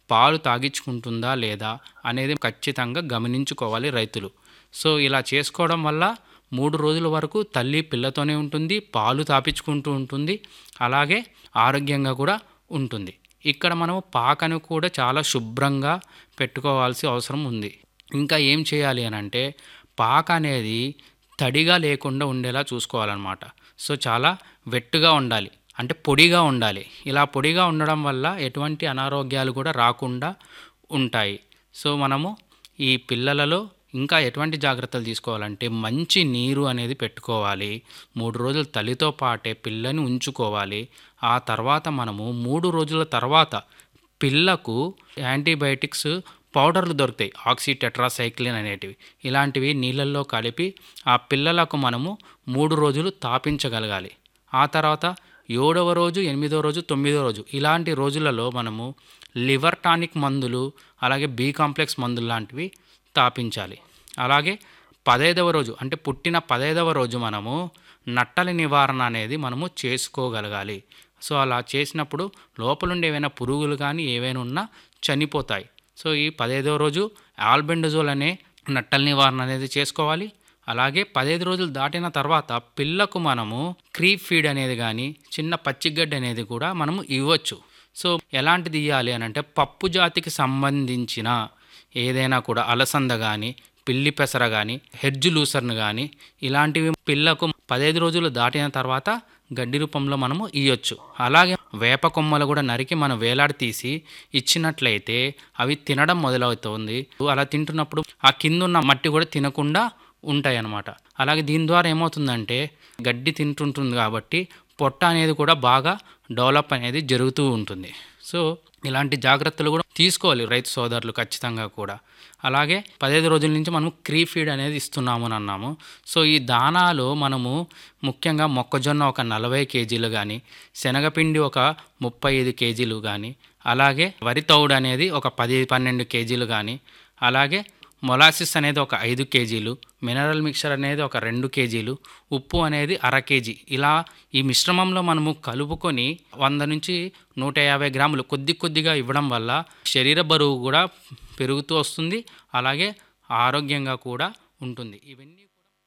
పాలు తాగించుకుంటుందా లేదా అనేది ఖచ్చితంగా గమనించుకోవాలి రైతులు సో ఇలా చేసుకోవడం వల్ల మూడు రోజుల వరకు తల్లి పిల్లతోనే ఉంటుంది పాలు తాపించుకుంటూ ఉంటుంది అలాగే ఆరోగ్యంగా కూడా ఉంటుంది ఇక్కడ మనం పాకను కూడా చాలా శుభ్రంగా పెట్టుకోవాల్సి అవసరం ఉంది ఇంకా ఏం చేయాలి అని అంటే పాక అనేది తడిగా లేకుండా ఉండేలా చూసుకోవాలన్నమాట సో చాలా వెట్టుగా ఉండాలి అంటే పొడిగా ఉండాలి ఇలా పొడిగా ఉండడం వల్ల ఎటువంటి అనారోగ్యాలు కూడా రాకుండా ఉంటాయి సో మనము ఈ పిల్లలలో ఇంకా ఎటువంటి జాగ్రత్తలు తీసుకోవాలంటే మంచి నీరు అనేది పెట్టుకోవాలి మూడు రోజులు తల్లితో పాటే పిల్లని ఉంచుకోవాలి ఆ తర్వాత మనము మూడు రోజుల తర్వాత పిల్లకు యాంటీబయాటిక్స్ పౌడర్లు దొరుకుతాయి ఆక్సీ టెట్రాసైక్లిన్ అనేటివి ఇలాంటివి నీళ్ళల్లో కలిపి ఆ పిల్లలకు మనము మూడు రోజులు తాపించగలగాలి ఆ తర్వాత ఏడవ రోజు ఎనిమిదో రోజు తొమ్మిదో రోజు ఇలాంటి రోజులలో మనము లివర్ టానిక్ మందులు అలాగే బి కాంప్లెక్స్ మందులు లాంటివి తాపించాలి అలాగే పదైదవ రోజు అంటే పుట్టిన పదైదవ రోజు మనము నట్టల నివారణ అనేది మనము చేసుకోగలగాలి సో అలా చేసినప్పుడు లోపలుండి ఏవైనా పురుగులు కానీ ఏవైనా ఉన్నా చనిపోతాయి సో ఈ పదైదవ రోజు ఆల్బెండజోల్ అనే నట్టల నివారణ అనేది చేసుకోవాలి అలాగే పదహైదు రోజులు దాటిన తర్వాత పిల్లకు మనము క్రీప్ ఫీడ్ అనేది కానీ చిన్న పచ్చిగడ్డి అనేది కూడా మనము ఇవ్వచ్చు సో ఎలాంటిది ఇవ్వాలి అని అంటే పప్పు జాతికి సంబంధించిన ఏదైనా కూడా అలసంద కానీ పిల్లి పెసర కానీ హెడ్జ్ లూసర్ను కానీ ఇలాంటివి పిల్లకు పదహైదు రోజులు దాటిన తర్వాత గడ్డి రూపంలో మనము ఇవ్వచ్చు అలాగే వేప కొమ్మలు కూడా నరికి మనం వేలాడి తీసి ఇచ్చినట్లయితే అవి తినడం మొదలవుతుంది అలా తింటున్నప్పుడు ఆ కింద ఉన్న మట్టి కూడా తినకుండా ఉంటాయి అన్నమాట అలాగే దీని ద్వారా ఏమవుతుందంటే గడ్డి తింటుంటుంది కాబట్టి పొట్ట అనేది కూడా బాగా డెవలప్ అనేది జరుగుతూ ఉంటుంది సో ఇలాంటి జాగ్రత్తలు కూడా తీసుకోవాలి రైతు సోదరులు ఖచ్చితంగా కూడా అలాగే పదహైదు రోజుల నుంచి మనం క్రీ ఫీడ్ అనేది ఇస్తున్నాము అని అన్నాము సో ఈ దానాలు మనము ముఖ్యంగా మొక్కజొన్న ఒక నలభై కేజీలు కానీ శనగపిండి ఒక ముప్పై ఐదు కేజీలు కానీ అలాగే వరి తౌడు అనేది ఒక పది పన్నెండు కేజీలు కానీ అలాగే మొలాసిస్ అనేది ఒక ఐదు కేజీలు మినరల్ మిక్చర్ అనేది ఒక రెండు కేజీలు ఉప్పు అనేది అర కేజీ ఇలా ఈ మిశ్రమంలో మనము కలుపుకొని వంద నుంచి నూట యాభై గ్రాములు కొద్ది కొద్దిగా ఇవ్వడం వల్ల శరీర బరువు కూడా పెరుగుతూ వస్తుంది అలాగే ఆరోగ్యంగా కూడా ఉంటుంది ఇవన్నీ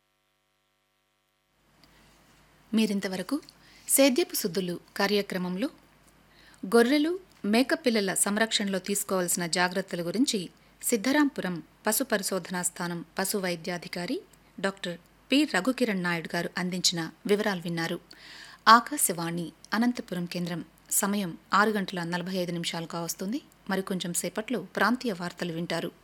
మీరింతవరకు సేద్యపు సుద్దులు కార్యక్రమంలో గొర్రెలు మేకపిల్లల సంరక్షణలో తీసుకోవాల్సిన జాగ్రత్తల గురించి సిద్ధరాంపురం పశు పరిశోధనా స్థానం పశు వైద్యాధికారి డాక్టర్ పి రఘుకిరణ్ నాయుడు గారు అందించిన వివరాలు విన్నారు ఆకాశవాణి అనంతపురం కేంద్రం సమయం ఆరు గంటల నలభై ఐదు నిమిషాలుగా వస్తుంది మరికొంచెం సేపట్లో ప్రాంతీయ వార్తలు వింటారు